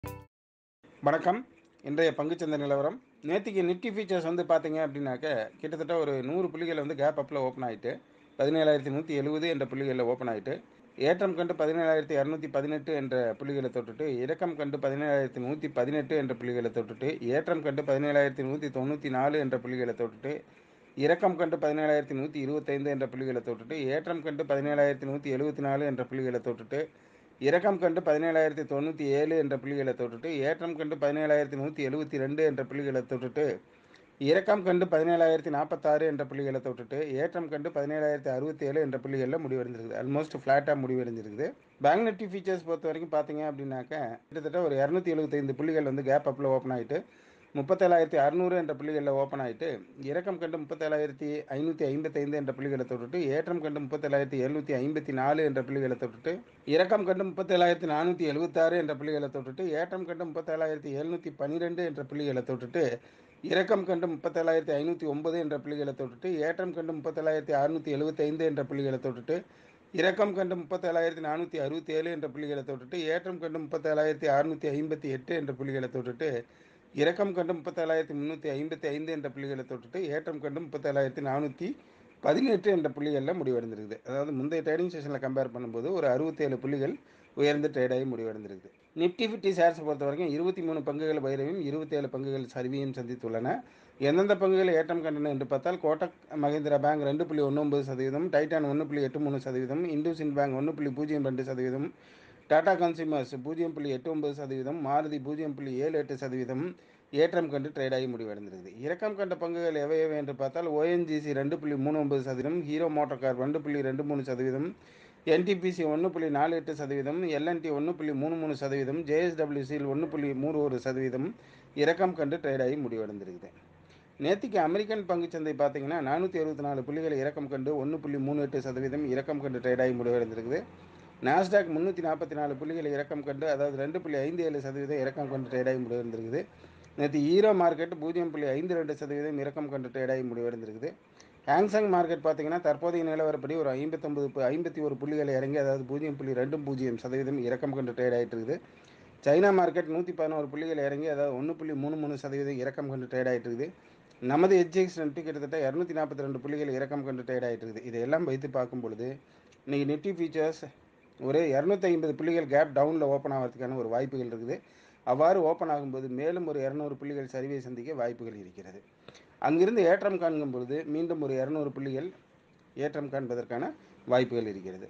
வணக்கம் இன்றைய பங்குச்சந்தை நிலவரம் நேற்றுக்கு நிஃப்டி ஃபீச்சர்ஸ் வந்து பார்த்தீங்க அப்படின்னாக்க கிட்டத்தட்ட ஒரு நூறு புள்ளிகள் வந்து கேப் அப்பில் ஓப்பன் ஆகிட்டு பதினேழாயிரத்தி நூற்றி எழுபது என்ற புள்ளிகளில் ஓப்பன் ஆகிட்டு ஏற்றம் கண்டு பதினேழாயிரத்தி இரநூத்தி பதினெட்டு என்ற புள்ளிகளை தொட்டுட்டு இறக்கம் கண்டு பதினேழாயிரத்தி நூற்றி பதினெட்டு என்ற புள்ளிகளை தொட்டுட்டு ஏற்றம் கண்டு பதினேழாயிரத்தி நூற்றி தொண்ணூற்றி நாலு என்ற புள்ளிகளை தொட்டுட்டு இறக்கம் கண்டு பதினேழாயிரத்தி நூற்றி இருபத்தைந்து என்ற புள்ளிகளை தொட்டுட்டு ஏற்றம் கண்டு பதினேழாயிரத்தி நூற்றி எழுபத்தி நாலு என்ற புள்ளிகளை தொட்டுட்டு இறக்கம் கண்டு பதினேழாயிரத்தி தொண்ணூற்றி ஏழு என்ற புள்ளிகளை தொட்டுட்டு ஏற்றம் கண்டு பதினேழாயிரத்தி நூற்றி எழுபத்தி ரெண்டு என்ற புள்ளிகளை தொட்டுட்டு இறக்கம் கண்டு பதினேழாயிரத்தி நாற்பத்தாறு என்ற புள்ளிகளை தொட்டுட்டு ஏற்றம் கண்டு பதினேழாயிரத்தி அறுபத்தி ஏழு என்ற புள்ளிகளில் முடிவடைஞ்சிருக்குது ஆல்மோஸ்ட் ஃப்ளாட்டாக முடிவடைஞ்சிருக்குது பேங்க் நிஃப்டி ஃபீச்சர்ஸ் பொறுத்த வரைக்கும் பார்த்தீங்க அப்படின்னாக்க கிட்டத்தட்ட ஒரு இரநூத்தி எழுபத்தைந்து புள்ளிகள் வந்து கேப் அப்பில் ஓப்பன் ஆகிட்டு முப்பத்தேழாயிரத்தி அறுநூறு என்ற புள்ளிகளில் ஓப்பன் ஆகிட்டு இறக்கம் கண்டு முப்பத்தேழாயிரத்தி ஐநூற்றி ஐம்பத்தைந்து என்ற புள்ளிகளை தொட்டுட்டு ஏற்றம் கண்டு முப்பத்தேழாயிரத்தி எழுநூற்றி ஐம்பத்தி நாலு என்ற புள்ளிகளை தொட்டுட்டு இறக்கம் கண்டு முப்பத்தேழாயிரத்தி நானூற்றி எழுபத்தாறு என்ற புள்ளிகளை தொட்டுட்டு ஏற்றம் கண்டு முப்பத்தேழாயிரத்தி எழுநூற்றி பன்னிரெண்டு என்ற புள்ளிகளை தொட்டுட்டு இறக்கம் கண்டு முப்பத்தேழாயிரத்தி ஐநூற்றி ஒன்பது என்ற புள்ளிகளை தொட்டுட்டு ஏற்றம் கண்டு முப்பத்தேழாயிரத்தி அறுநூற்றி எழுபத்தைந்து என்ற புள்ளிகளை தொட்டுட்டு இறக்கம் கண்டு முப்பத்தேழாயிரத்தி நானூற்றி அறுபத்தி ஏழு என்ற புள்ளிகளை தொட்டுட்டு ஏற்றம் கண்டு முப்பத்தேழாயிரத்தி அறுநூற்றி ஐம்பத்தி எட்டு என்ற புள்ளிகளை தொட்டுட்டு இறக்கம் கண்டு முப்பத்தேழாயிரத்தி முந்நூற்றி ஐம்பத்தி ஐந்து என்ற புள்ளிகளை தொட்டுட்டு ஏற்றம் கண்டு முப்பத்தேழாயிரத்தி நானூற்றி பதினெட்டு என்ற புள்ளிகளில் முடிவடைந்திருக்குது அதாவது முந்தைய ட்ரேடிங் செஷனில் கம்பேர் பண்ணும்போது ஒரு அறுபத்தேழு புள்ளிகள் உயர்ந்து ட்ரேடாகி முடிவடைந்திருக்குது நிப்டி ஃபிஃப்டி ஷேர்ஸ் பொறுத்த வரைக்கும் இருபத்தி மூணு பங்குகள் பைரவியும் இருபத்தேழு பங்குகள் சரிவையும் சந்தித்துள்ளன எந்தெந்த பங்குகள் ஏற்றம் கண்டன என்று பார்த்தால் கோட்டக் மஹிந்திரா பேங்க் ரெண்டு புள்ளி ஒன்று ஒன்பது சதவீதம் டைட்டான் ஒன்று புள்ளி எட்டு மூணு சதவீதம் இண்டூசின் பேங்க் ஒன்று புள்ளி பூஜ்ஜியம் ரெண்டு சதவீதம் டாடா கன்சியூமர்ஸ் பூஜ்ஜியம் புள்ளி எட்டு ஒன்பது சதவீதம் மாருதி பூஜ்ஜியம் புள்ளி ஏழு எட்டு சதவீதம் ஏற்றம் கண்டு ட்ரேடாகி முடிவடைந்திருக்குது இறக்கம் கண்ட பங்குகள் எவை எவை என்று பார்த்தால் ஓஎன்ஜிசி ரெண்டு புள்ளி மூணு ஒன்பது சதவீதம் ஹீரோ மோட்டார் கார் ரெண்டு புள்ளி ரெண்டு மூணு சதவீதம் என்டிபிசி ஒன்று புள்ளி நாலு எட்டு சதவீதம் எல்என்டி ஒன்று புள்ளி மூணு மூணு சதவீதம் ஜேஎஸ்டபிள்யூசியில் ஒன்று புள்ளி மூணு ஒரு சதவீதம் இறக்கம் கண்டு ட்ரேடாகி முடிவடைந்திருக்குது நேற்றுக்கு அமெரிக்கன் பங்குச்சந்தை பார்த்தீங்கன்னா நானூற்றி அறுபத்தி நாலு புள்ளிகள் இறக்கம் கண்டு ஒன்று புள்ளி மூணு எட்டு சதவீதம் இறக்கம் கண்டு ட்ரேடாகி முடிவடைந்திருக்குது நாஸ்டாக் முந்நூற்றி நாற்பத்தி நாலு புள்ளிகள் இறக்கம் கண்டு அதாவது ரெண்டு புள்ளி ஐந்து ஏழு சதவீதம் இறக்கம் கண்டு ட்ரேடாகி முடிவடைந்திருக்குது நேற்று ஈரோ மார்க்கெட் பூஜ்ஜியம் புள்ளி ஐந்து ரெண்டு சதவீதம் இறக்கம் கண்டு ட்ரேடாகி முடிவடைந்திருக்குது ஹாங்ஸாங் மார்க்கெட் பார்த்தீங்கன்னா தற்போதைய நிலவரப்படி ஒரு ஐம்பத்தொம்பது ஐம்பத்தி ஒரு புள்ளிகளை இறங்கி அதாவது பூஜ்ஜியம் புள்ளி ரெண்டு பூஜ்ஜியம் சதவீதம் இறக்கம் கண்டு ட்ரேட் ஆகிட்டு இருக்குது சைனா மார்க்கெட் நூற்றி பதினோரு புள்ளிகள் இறங்கி அதாவது ஒன்று புள்ளி மூணு மூணு சதவீதம் இறக்கம் கண்டு ட்ரேட் ஆகிட்டு இருக்குது நமது எச்எக்ஸ் நிஃப்டி கிட்டத்தட்ட இரநூத்தி நாற்பத்தி ரெண்டு புள்ளிகள் இறக்கம் கண்டு ட்ரேட் ஆகிட்டு இருக்குது இதையெல்லாம் வைத்து பார்க்கும் பொழுது இன்றைக்கி நிஃப்டி ஃபீச்சர்ஸ் ஒரு இரநூத்தி ஐம்பது புள்ளிகள் கேப் டவுனில் ஓப்பன் ஆகிறதுக்கான ஒரு வாய்ப்புகள் இருக்குது அவ்வாறு ஓப்பன் ஆகும்போது மேலும் ஒரு இரநூறு புள்ளிகள் சரிவை சந்திக்க வாய்ப்புகள் இருக்கிறது அங்கிருந்து ஏற்றம் காண்கும் பொழுது மீண்டும் ஒரு இரநூறு புள்ளிகள் ஏற்றம் காண்பதற்கான வாய்ப்புகள் இருக்கிறது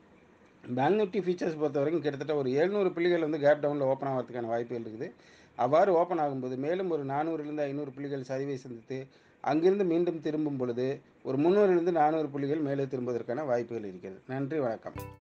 பேங்க் நிஃப்டி ஃபீச்சர்ஸ் பொறுத்த வரைக்கும் கிட்டத்தட்ட ஒரு எழுநூறு புள்ளிகள் வந்து கேப் டவுனில் ஓப்பன் ஆகிறதுக்கான வாய்ப்புகள் இருக்குது அவ்வாறு ஓப்பன் ஆகும்போது மேலும் ஒரு நானூறுலேருந்து ஐநூறு புள்ளிகள் சரிவை சந்தித்து அங்கிருந்து மீண்டும் திரும்பும் பொழுது ஒரு முந்நூறுலேருந்து நானூறு புள்ளிகள் மேலே திரும்புவதற்கான வாய்ப்புகள் இருக்கிறது நன்றி வணக்கம்